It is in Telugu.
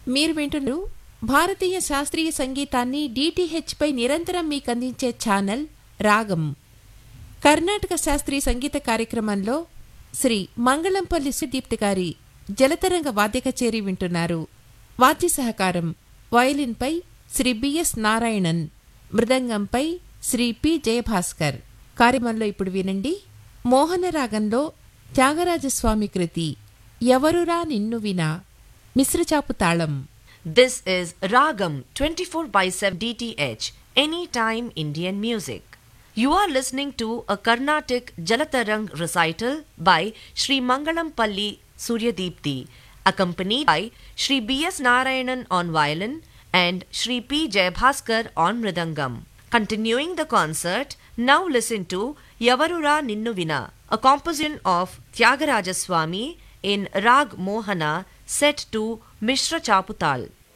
మీరు వింటున్నారు భారతీయ శాస్త్రీయ సంగీతాన్ని డిటిహెచ్ పై నిరంతరం మీకు అందించే ఛానల్ రాగం కర్ణాటక శాస్త్రీయ సంగీత కార్యక్రమంలో శ్రీ మంగళంపల్లి సుదీప్తి గారి జలతరంగ వాద్య కచేరీ వింటున్నారు వాద్య సహకారం వయలిన్పై శ్రీ బిఎస్ నారాయణన్ మృదంగంపై శ్రీ పి జయభాస్కర్ కార్యక్రమంలో ఇప్పుడు వినండి మోహన రాగంలో త్యాగరాజస్వామి కృతి ఎవరురా నిన్ను వినా మిశ్రచాపు తాళం This is Ragam 24 by 7 DTH, Anytime Indian Music. You are listening to a Carnatic Jalatarang recital by Sri Mangalam Palli Suryadeepti, accompanied by Sri B.S. Narayanan on violin and Sri P. Jayabhaskar on mridangam. Continuing the concert, now listen to Yavarura Ninnu Vina, a composition of Tyagarajaswami in Rag Mohana set to Mishra Chaputal.